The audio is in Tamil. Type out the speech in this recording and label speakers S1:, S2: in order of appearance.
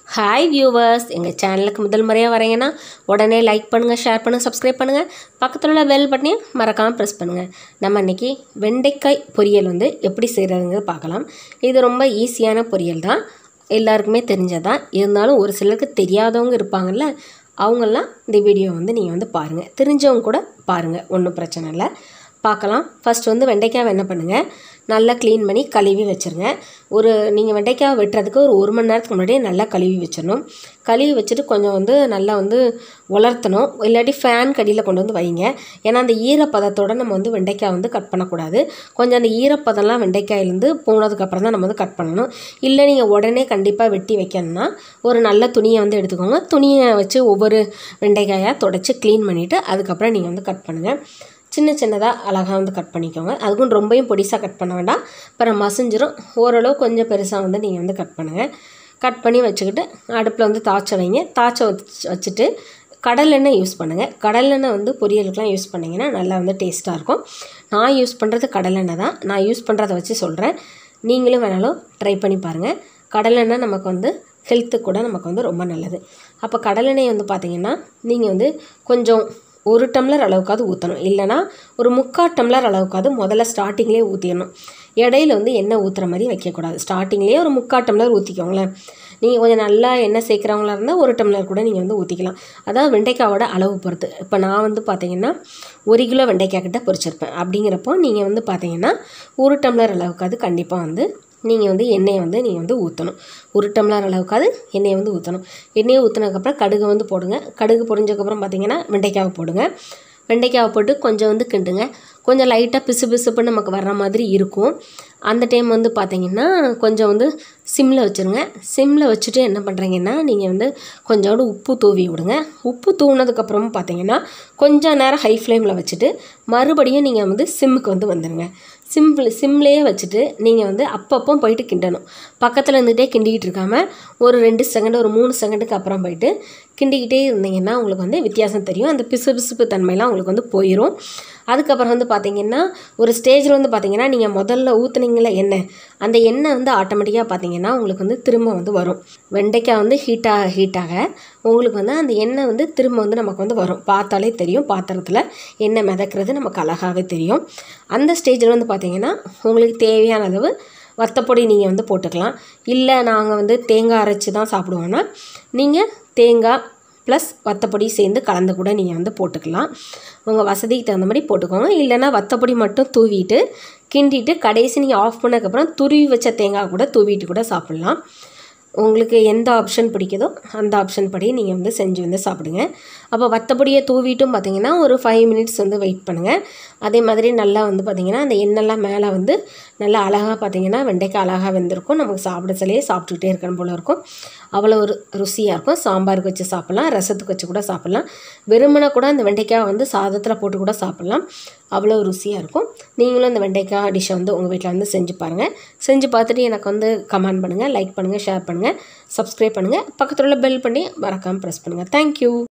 S1: ஹாய் வியூவர்ஸ் எங்கள் சேனலுக்கு முதல் முறையாக வரீங்கன்னா உடனே லைக் பண்ணுங்கள் ஷேர் பண்ணுங்கள் சப்ஸ்கிரைப் பண்ணுங்கள் பக்கத்தில் உள்ள பெல் பட்டனையும் மறக்காமல் ப்ரெஸ் பண்ணுங்கள் நம்ம இன்றைக்கி வெண்டைக்காய் பொரியல் வந்து எப்படி செய்கிறதுங்கிறது பார்க்கலாம் இது ரொம்ப ஈஸியான பொரியல் தான் எல்லாருக்குமே தெரிஞ்சதான் இருந்தாலும் ஒரு சிலருக்கு தெரியாதவங்க இருப்பாங்கல்ல அவங்கெல்லாம் இந்த வீடியோ வந்து நீங்கள் வந்து பாருங்கள் தெரிஞ்சவங்க கூட பாருங்கள் ஒன்றும் பிரச்சனை இல்லை பார்க்கலாம் ஃபர்ஸ்ட் வந்து வெண்டைக்காவை என்ன பண்ணுங்கள் நல்லா க்ளீன் பண்ணி கழுவி வச்சுருங்க ஒரு நீங்கள் வெண்டைக்காய் வெட்டுறதுக்கு ஒரு ஒரு மணி நேரத்துக்கு முன்னாடியே நல்லா கழுவி வச்சிடணும் கழுவி வச்சுட்டு கொஞ்சம் வந்து நல்லா வந்து உலர்த்தணும் இல்லாட்டி ஃபேன் கடியில் கொண்டு வந்து வைங்க ஏன்னா அந்த ஈரப்பதத்தோடு நம்ம வந்து வெண்டைக்காய் வந்து கட் பண்ணக்கூடாது கொஞ்சம் அந்த ஈரப்பதம்லாம் வெண்டைக்காயிலேருந்து போனதுக்கப்புறம் தான் நம்ம வந்து கட் பண்ணணும் இல்லை நீங்கள் உடனே கண்டிப்பாக வெட்டி வைக்கணும்னா ஒரு நல்ல துணியை வந்து எடுத்துக்கோங்க துணியை வச்சு ஒவ்வொரு வெண்டைக்காயாக தொடச்சி க்ளீன் பண்ணிவிட்டு அதுக்கப்புறம் நீங்கள் வந்து கட் பண்ணுங்கள் சின்ன சின்னதாக அழகாக வந்து கட் பண்ணிக்கோங்க அதுக்கும் ரொம்பவும் பொடிசாக கட் பண்ண வேண்டாம் அப்புறம் மசிஞ்சிரும் ஓரளவு கொஞ்சம் பெருசாக வந்து நீங்கள் வந்து கட் பண்ணுங்கள் கட் பண்ணி வச்சுக்கிட்டு அடுப்பில் வந்து தாய்ச்ச வைங்க தாய்ச்ச வச்சு வச்சுட்டு கடலெண்ணெய் யூஸ் பண்ணுங்கள் கடலெண்ணெய் வந்து பொரியலுக்குலாம் யூஸ் பண்ணிங்கன்னா நல்லா வந்து டேஸ்ட்டாக இருக்கும் நான் யூஸ் பண்ணுறது கடலெண்ணெய் தான் நான் யூஸ் பண்ணுறத வச்சு சொல்கிறேன் நீங்களும் வேணாலும் ட்ரை பண்ணி பாருங்கள் கடலெண்ணெய் நமக்கு வந்து ஹெல்த்துக்கு கூட நமக்கு வந்து ரொம்ப நல்லது அப்போ கடலெண்ணெய் வந்து பார்த்திங்கன்னா நீங்கள் வந்து கொஞ்சம் ஒரு டம்ளர் அளவுக்காவது ஊற்றணும் இல்லைனா ஒரு முக்கால் டம்ளர் அளவுக்காவது முதல்ல ஸ்டார்டிங்லேயே ஊற்றிடணும் இடையில வந்து எண்ணெய் ஊற்றுற மாதிரி வைக்கக்கூடாது ஸ்டார்டிங்லேயே ஒரு முக்கால் டம்ளர் ஊற்றிக்கோங்களேன் நீங்கள் கொஞ்சம் நல்லா எண்ணெய் சேர்க்குறவங்களா இருந்தால் ஒரு டம்ளர் கூட நீங்கள் வந்து ஊற்றிக்கலாம் அதாவது வெண்டைக்காவோட அளவு பொறுத்து இப்போ நான் வந்து பார்த்தீங்கன்னா ஒரு கிலோ வெண்டைக்காய் கிட்ட பொரிச்சிருப்பேன் அப்படிங்கிறப்போ நீங்கள் வந்து பார்த்தீங்கன்னா ஒரு டம்ளர் அளவுக்காவது கண்டிப்பாக வந்து நீங்கள் வந்து எண்ணெயை வந்து நீங்கள் வந்து ஊற்றணும் ஒரு டம்ளர் அளவுக்காவது எண்ணெயை வந்து ஊற்றணும் எண்ணெயை ஊற்றினதுக்கப்புறம் கடுகு வந்து போடுங்க கடுகு பொரிஞ்சதுக்கப்புறம் பார்த்தீங்கன்னா வெண்டைக்காவை போடுங்க வெண்டைக்காவை போட்டு கொஞ்சம் வந்து கிண்டுங்க கொஞ்சம் லைட்டாக பிசு பிசுப்புன்னு நமக்கு வர்ற மாதிரி இருக்கும் அந்த டைம் வந்து பார்த்தீங்கன்னா கொஞ்சம் வந்து சிம்மில் வச்சுருங்க சிம்மில் வச்சுட்டு என்ன பண்ணுறீங்கன்னா நீங்கள் வந்து கொஞ்சோண்டு உப்பு தூவி விடுங்க உப்பு தூவினதுக்கப்புறம் பார்த்தீங்கன்னா கொஞ்சம் நேரம் ஹை ஃப்ளேமில் வச்சுட்டு மறுபடியும் நீங்கள் வந்து சிம்முக்கு வந்து வந்துடுங்க சிம்பிள் சிம்லேயே வச்சுட்டு நீங்கள் வந்து அப்பப்போ போயிட்டு கிண்டணும் பக்கத்தில் இருந்துகிட்டே கிண்டிக்கிட்டு இருக்காமல் ஒரு ரெண்டு செகண்ட் ஒரு மூணு செகண்டுக்கு அப்புறம் போயிட்டு கிண்டிக்கிட்டே இருந்தீங்கன்னா உங்களுக்கு வந்து வித்தியாசம் தெரியும் அந்த பிசு பிசுப்பு தன்மையெல்லாம் உங்களுக்கு வந்து போயிடும் அதுக்கப்புறம் வந்து பார்த்தீங்கன்னா ஒரு ஸ்டேஜில் வந்து பார்த்தீங்கன்னா நீங்கள் முதல்ல ஊற்றுனீங்களே எண்ணெய் அந்த எண்ணெய் வந்து ஆட்டோமேட்டிக்காக பார்த்தீங்கன்னா உங்களுக்கு வந்து திரும்ப வந்து வரும் வெண்டைக்காய் வந்து ஹீட்டாக ஹீட்டாக உங்களுக்கு வந்து அந்த எண்ணெய் வந்து திரும்ப வந்து நமக்கு வந்து வரும் பார்த்தாலே தெரியும் பாத்திரத்தில் எண்ணெய் மிதக்கிறது நமக்கு அழகாகவே தெரியும் அந்த ஸ்டேஜில் வந்து பார்த்தீங்கன்னா உங்களுக்கு தேவையான அளவு வத்தப்பொடி நீங்கள் வந்து போட்டுக்கலாம் இல்லை நாங்கள் வந்து தேங்காய் அரைச்சி தான் சாப்பிடுவோன்னா நீங்கள் தேங்காய் ப்ளஸ் வத்தப்பொடி சேர்ந்து கலந்து கூட நீங்கள் வந்து போட்டுக்கலாம் உங்கள் வசதிக்கு தகுந்த மாதிரி போட்டுக்கோங்க இல்லைனா வத்தப்பொடி மட்டும் தூவிட்டு கிண்டிட்டு கடைசி நீங்கள் ஆஃப் பண்ணதுக்கப்புறம் துருவி வச்ச தேங்காய் கூட தூவிட்டு கூட சாப்பிட்லாம் உங்களுக்கு எந்த ஆப்ஷன் பிடிக்குதோ அந்த ஆப்ஷன் படி நீங்கள் வந்து செஞ்சு வந்து சாப்பிடுங்க அப்போ வத்தப்பொடியை தூவிட்டும் பார்த்தீங்கன்னா ஒரு ஃபைவ் மினிட்ஸ் வந்து வெயிட் பண்ணுங்கள் அதே மாதிரி நல்லா வந்து பார்த்திங்கன்னா அந்த எண்ணெய்லாம் மேலே வந்து நல்லா அழகாக பார்த்தீங்கன்னா வெண்டைக்காய் அழகாக வெந்திருக்கும் நமக்கு சாப்பிட சொல்லியே சாப்பிட்டுக்கிட்டே இருக்கணும் போல் இருக்கும் அவ்வளோ ஒரு ருசியாக இருக்கும் சாம்பாருக்கு வச்சு சாப்பிட்லாம் ரசத்துக்கு வச்சு கூட சாப்பிட்லாம் வெறுமனை கூட அந்த வெண்டைக்காய் வந்து சாதத்தில் போட்டு கூட சாப்பிட்லாம் அவ்வளோ ருசியாக இருக்கும் நீங்களும் அந்த வெண்டைக்காய் டிஷ்ஷை வந்து உங்கள் வீட்டில் வந்து செஞ்சு பாருங்கள் செஞ்சு பார்த்துட்டு எனக்கு வந்து கமெண்ட் பண்ணுங்கள் லைக் பண்ணுங்கள் ஷேர் பண்ணுங்கள் சப்ஸ்கிரைப் பண்ணுங்கள் பக்கத்தில் உள்ள பெல் பண்ணி மறக்காமல் ப்ரெஸ் பண்ணுங்கள் தேங்க்யூ